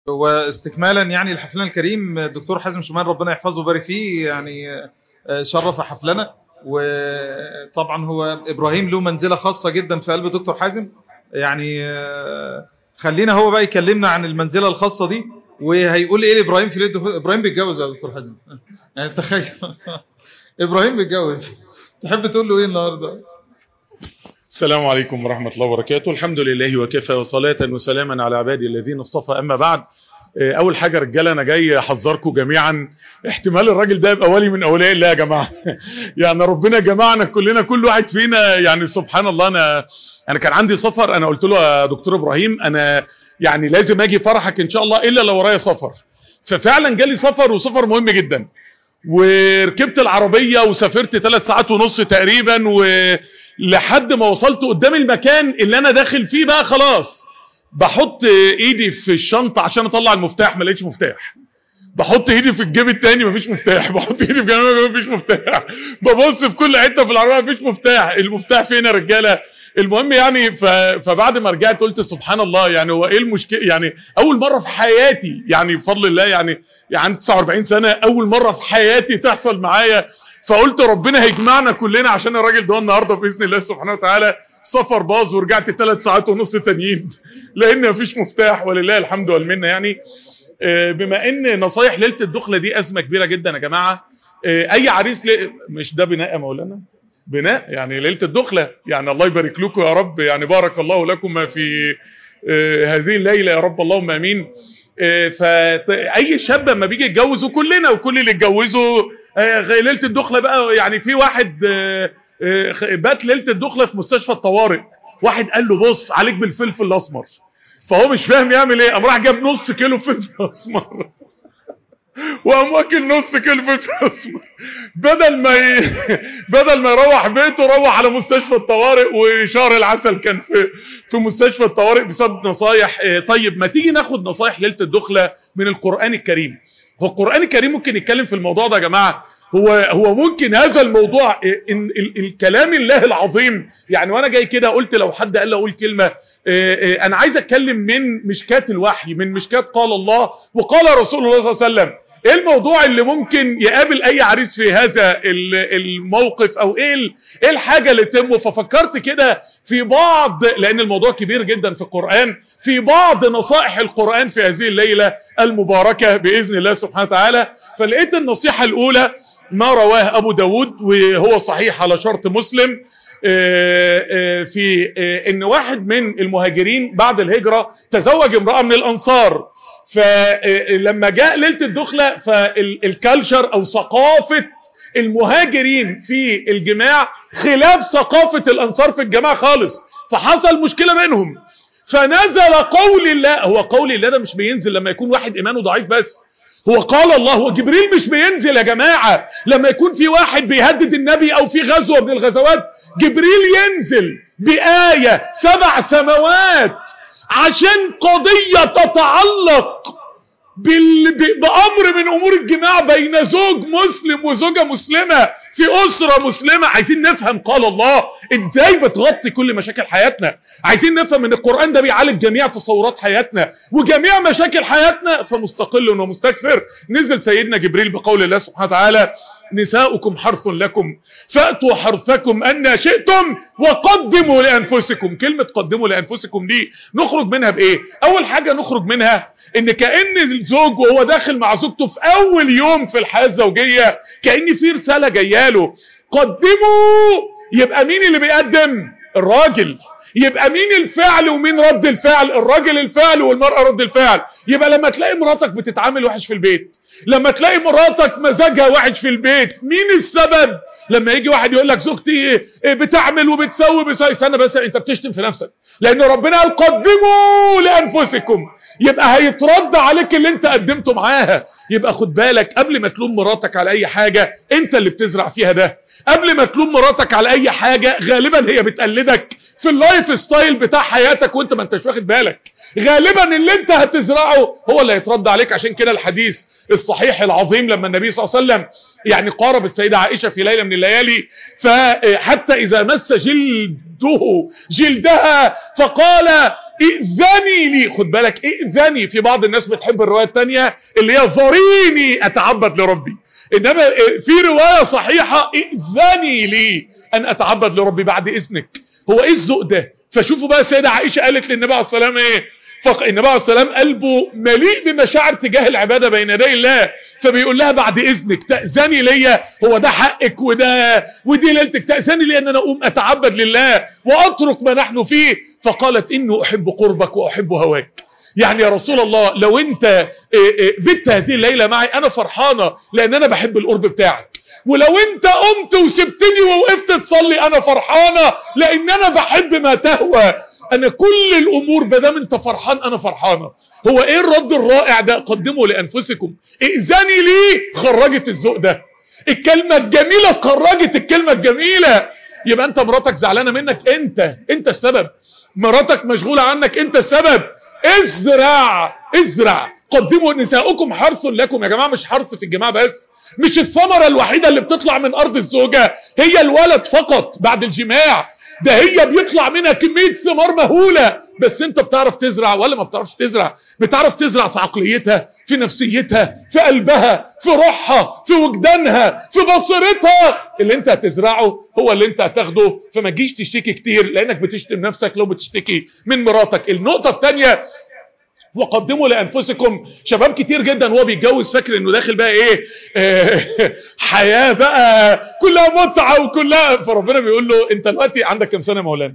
واستكمالا يعني لحفلنا الكريم الدكتور حازم شمال ربنا يحفظه ويبارك فيه يعني شرف حفلنا وطبعا هو ابراهيم له منزله خاصه جدا في قلب دكتور حازم يعني خلينا هو بقى يكلمنا عن المنزله الخاصه دي وهيقول ايه لابراهيم في ليله ابراهيم بيتجوز يا دكتور حازم يعني تخيل ابراهيم بيتجوز تحب تقول له ايه النهارده السلام عليكم ورحمة الله وبركاته الحمد لله وكفى وصلاة وسلاما على عبادي الذين اصطفى أما بعد أول حاجة رجالة أنا جاي أحذركم جميعا احتمال الراجل ده يبقى ولي من أولياء الله يا جماعة يعني ربنا جمعنا كلنا كل واحد فينا يعني سبحان الله أنا أنا كان عندي سفر أنا قلت له يا دكتور إبراهيم أنا يعني لازم أجي فرحك إن شاء الله إلا لو ورايا سفر ففعلا جالي سفر وسفر مهم جدا وركبت العربية وسافرت ثلاث ساعات ونص تقريبا و لحد ما وصلت قدام المكان اللي انا داخل فيه بقى خلاص بحط ايدي في الشنطة عشان اطلع المفتاح ما لقيتش مفتاح بحط ايدي في الجيب التاني مفيش مفتاح بحط ايدي في جنبي مفيش مفتاح ببص في كل حته في العربيه مفيش مفتاح المفتاح فين يا رجاله المهم يعني ف... فبعد ما رجعت قلت سبحان الله يعني هو ايه المشكله يعني اول مره في حياتي يعني بفضل الله يعني يعني 49 سنه اول مره في حياتي تحصل معايا فقلت ربنا هيجمعنا كلنا عشان الراجل ده النهارده باذن الله سبحانه وتعالى سفر باظ ورجعت ثلاث ساعات ونص تانيين لان مفيش مفتاح ولله الحمد والمنه يعني بما ان نصايح ليله الدخله دي ازمه كبيره جدا يا جماعه اي عريس ل... مش ده بناء يا مولانا بناء يعني ليله الدخله يعني الله يبارك لكم يا رب يعني بارك الله لكم في هذه الليله يا رب اللهم امين فاي شاب لما بيجي يتجوز وكلنا وكل اللي اتجوزوا ليله الدخله بقى يعني في واحد بات ليله الدخله في مستشفى الطوارئ واحد قال له بص عليك بالفلفل الاسمر فهو مش فاهم يعمل ايه قام راح جاب نص كيلو فلفل اسمر وقام واكل نص كيلو فلفل اسمر بدل ما ي... بدل ما يروح بيته روح على مستشفى الطوارئ وشهر العسل كان في في مستشفى الطوارئ بسبب نصايح طيب ما تيجي ناخد نصايح ليله الدخله من القران الكريم هو القرآن الكريم ممكن يتكلم في الموضوع ده يا جماعة هو هو ممكن هذا الموضوع إن الكلام الله العظيم يعني وانا جاي كده قلت لو حد قال لي اقول كلمة انا عايز اتكلم من مشكات الوحي من مشكات قال الله وقال رسول الله صلى الله عليه وسلم ايه الموضوع اللي ممكن يقابل اي عريس في هذا الموقف او ايه ايه الحاجة اللي تمه ففكرت كده في بعض لان الموضوع كبير جدا في القرآن في بعض نصائح القرآن في هذه الليلة المباركة بإذن الله سبحانه وتعالى فلقيت النصيحة الاولى ما رواه ابو داود وهو صحيح على شرط مسلم في ان واحد من المهاجرين بعد الهجرة تزوج امرأة من الانصار فلما جاء ليله الدخله فالكالتشر او ثقافه المهاجرين في الجماع خلاف ثقافه الانصار في الجماع خالص فحصل مشكله بينهم فنزل قول الله هو قول الله ده مش بينزل لما يكون واحد ايمانه ضعيف بس هو قال الله وجبريل مش بينزل يا جماعه لما يكون في واحد بيهدد النبي او في غزوه من الغزوات جبريل ينزل بايه سبع سماوات عشان قضية تتعلق بال... بأمر من أمور الجماع بين زوج مسلم وزوجة مسلمة في أسرة مسلمة عايزين نفهم قال الله إزاي بتغطي كل مشاكل حياتنا عايزين نفهم ان القرآن ده بيعالج جميع تصورات حياتنا وجميع مشاكل حياتنا فمستقل ومستكثر نزل سيدنا جبريل بقول الله سبحانه وتعالى نساؤكم حرث لكم فأتوا حرثكم أن شئتم وقدموا لأنفسكم كلمة قدموا لأنفسكم دي نخرج منها بإيه أول حاجة نخرج منها إن كأن الزوج وهو داخل مع زوجته في أول يوم في الحياة الزوجية كأن في رسالة جاياله قدموا يبقى مين اللي بيقدم الراجل يبقى مين الفعل ومين رد الفعل الراجل الفعل والمرأة رد الفعل يبقى لما تلاقي مراتك بتتعامل وحش في البيت لما تلاقي مراتك مزاجها وحش في البيت مين السبب لما يجي واحد يقول لك زوجتي بتعمل وبتسوي بسوي استنى بس انت بتشتم في نفسك لان ربنا قال قدموا لانفسكم يبقى هيترد عليك اللي انت قدمته معاها يبقى خد بالك قبل ما تلوم مراتك على اي حاجة انت اللي بتزرع فيها ده قبل ما تلوم مراتك على اي حاجة غالبا هي بتقلدك في اللايف ستايل بتاع حياتك وانت ما انتش واخد بالك غالبا اللي انت هتزرعه هو اللي هيترد عليك عشان كده الحديث الصحيح العظيم لما النبي صلى الله عليه وسلم يعني قارب السيدة عائشة في ليلة من الليالي فحتى إذا مس جلده جلدها فقال ائذني لي خد بالك ائذني في بعض الناس بتحب الروايه الثانيه اللي هي ذريني اتعبد لربي انما في روايه صحيحه ائذني لي ان اتعبد لربي بعد اذنك هو ايه الذوق ده فشوفوا بقى سيدة عائشة قالت للنبي عليه السلام ايه فالنبي عليه السلام قلبه مليء بمشاعر تجاه العبادة بين يدي الله فبيقول لها بعد اذنك تأذني ليا هو ده حقك وده ودي ليلتك تأذني لي ان انا اقوم اتعبد لله واترك ما نحن فيه فقالت انه احب قربك واحب هواك يعني يا رسول الله لو انت بت هذه الليلة معي انا فرحانة لان انا بحب القرب بتاعك ولو انت قمت وسبتني ووقفت تصلي انا فرحانة لان انا بحب ما تهوى انا كل الامور بدام انت فرحان انا فرحانة هو ايه الرد الرائع ده قدموا لانفسكم ائذني ليه خرجت الذوق ده الكلمة الجميلة خرجت الكلمة الجميلة يبقى انت مراتك زعلانة منك انت انت السبب مراتك مشغولة عنك انت السبب ازرع ازرع قدموا نساؤكم حرث لكم يا جماعة مش حرث في الجماعة بس مش الثمرة الوحيدة اللي بتطلع من ارض الزوجة هي الولد فقط بعد الجماع ده هي بيطلع منها كمية ثمار مهولة بس انت بتعرف تزرع ولا ما بتعرفش تزرع بتعرف تزرع في عقليتها في نفسيتها في قلبها في روحها في وجدانها في بصيرتها اللي انت هتزرعه هو اللي انت هتاخده فما تجيش تشتكي كتير لانك بتشتم نفسك لو بتشتكي من مراتك النقطة الثانية وقدموا لانفسكم شباب كتير جدا وهو بيتجوز فاكر انه داخل بقى ايه آه حياة بقى كلها متعة وكلها فربنا بيقول له انت دلوقتي عندك كم سنة مولانا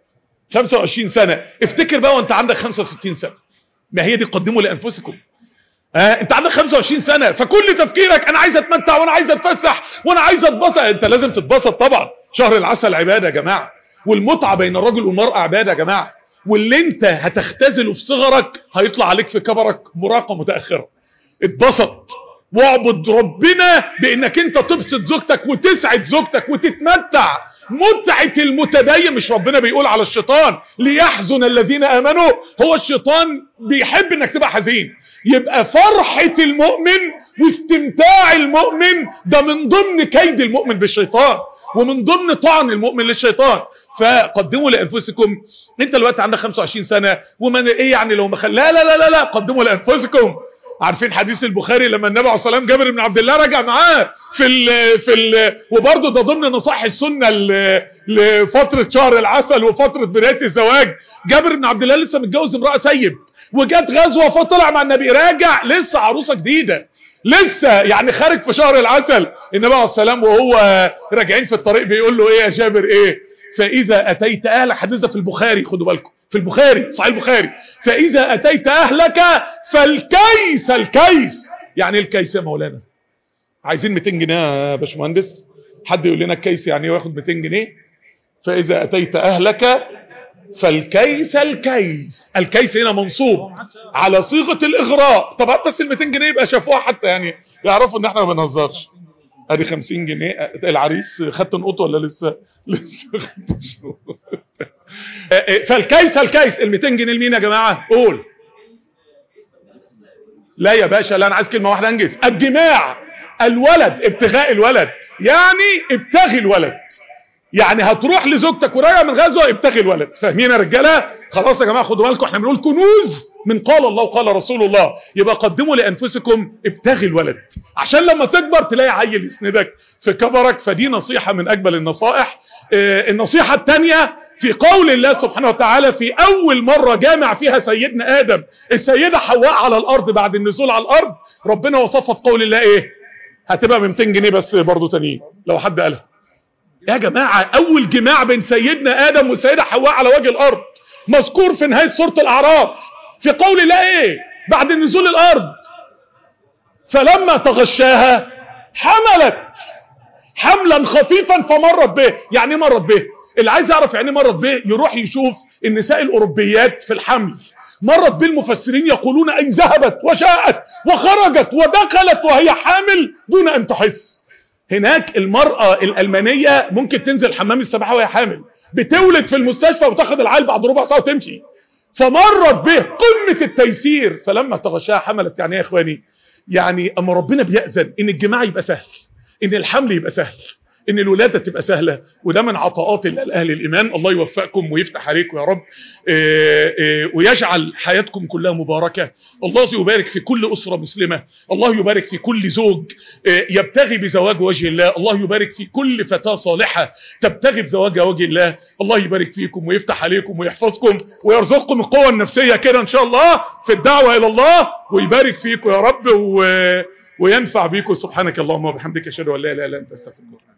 25 سنة افتكر بقى وانت عندك 65 سنة ما هي دي قدموا لانفسكم آه انت عندك 25 سنة فكل تفكيرك انا عايز اتمتع وانا عايز اتفسح وانا عايز اتبسط انت لازم تتبسط طبعا شهر العسل عبادة يا جماعة والمتعة بين الرجل والمرأة عبادة يا جماعة واللي انت هتختزله في صغرك هيطلع عليك في كبرك مراهقة متأخرة اتبسط واعبد ربنا بانك انت تبسط زوجتك وتسعد زوجتك وتتمتع متعة المتدين مش ربنا بيقول على الشيطان ليحزن الذين امنوا هو الشيطان بيحب انك تبقى حزين يبقى فرحة المؤمن واستمتاع المؤمن ده من ضمن كيد المؤمن بالشيطان ومن ضمن طعن المؤمن للشيطان فقدموا لانفسكم انت دلوقتي عندك 25 سنة ومن ايه يعني لو ما خل... لا لا لا لا لا قدموا لانفسكم عارفين حديث البخاري لما النبي عليه الصلاه والسلام جابر بن عبد الله رجع معاه في ال في ال وبرده ده ضمن نصائح السنه لفتره شهر العسل وفتره بدايه الزواج جابر بن عبد الله لسه متجوز امراه سيب وجت غزوه فطلع مع النبي راجع لسه عروسه جديده لسه يعني خارج في شهر العسل النبي عليه السلام وهو راجعين في الطريق بيقول له ايه يا جابر ايه فاذا اتيت اهلك حديث ده في البخاري خدوا بالكم في البخاري صحيح البخاري فاذا اتيت اهلك فالكيس الكيس يعني الكيس يا مولانا عايزين 200 جنيه يا باشمهندس حد يقول لنا الكيس يعني ياخد 200 جنيه فاذا اتيت اهلك فالكيس الكيس الكيس هنا منصوب على صيغه الاغراء طب بس ال 200 جنيه يبقى شافوها حتى يعني يعرفوا ان احنا ما بنهزرش ادي 50 جنيه العريس خدت نقط ولا لسه لسه فالكيس الكيس ال 200 جنيه لمين يا جماعه قول لا يا باشا لا انا عايز كلمه واحده انجز الجماع الولد ابتغاء الولد يعني ابتغي الولد يعني هتروح لزوجتك وراجع من غزوه ابتغي الولد فاهمين يا رجاله خلاص يا جماعه خدوا بالكم احنا بنقول كنوز من قال الله وقال رسول الله يبقى قدموا لانفسكم ابتغي الولد عشان لما تكبر تلاقي عيل يسندك في كبرك فدي نصيحه من اجمل النصائح اه النصيحه الثانيه في قول الله سبحانه وتعالى في اول مرة جامع فيها سيدنا ادم السيدة حواء على الارض بعد النزول على الارض ربنا وصفها في قول الله ايه هتبقى ب 200 جنيه بس برضو تانيين لو حد قالها يا جماعة اول جماع بين سيدنا ادم والسيدة حواء على وجه الارض مذكور في نهاية سورة الاعراف في قول الله ايه بعد نزول الارض فلما تغشاها حملت حملا خفيفا فمرت به يعني مرت به اللي عايز يعرف يعني مرت به يروح يشوف النساء الاوروبيات في الحمل مرت به المفسرين يقولون اي ذهبت وشاءت وخرجت ودخلت وهي حامل دون ان تحس هناك المرأة الألمانية ممكن تنزل حمام السباحة وهي حامل بتولد في المستشفى وتاخد العيل بعد ربع ساعة وتمشي فمرت به قمة التيسير فلما تغشاها حملت يعني يا اخواني يعني اما ربنا بيأذن ان الجماع يبقى سهل ان الحمل يبقى سهل ان الولاده تبقى سهله وده من عطاءات الاهل الايمان الله يوفقكم ويفتح عليكم يا رب آه، آه، ويجعل حياتكم كلها مباركه الله يبارك في كل اسره مسلمه الله يبارك في كل زوج آه، يبتغي بزواج وجه الله الله يبارك في كل فتاه صالحه تبتغي بزواج وجه الله الله يبارك فيكم ويفتح عليكم ويحفظكم ويرزقكم القوه النفسيه كده ان شاء الله في الدعوه الى الله ويبارك فيكم يا رب و... وينفع بيكم سبحانك اللهم وبحمدك اشهد ان لا اله الا انت استغفرك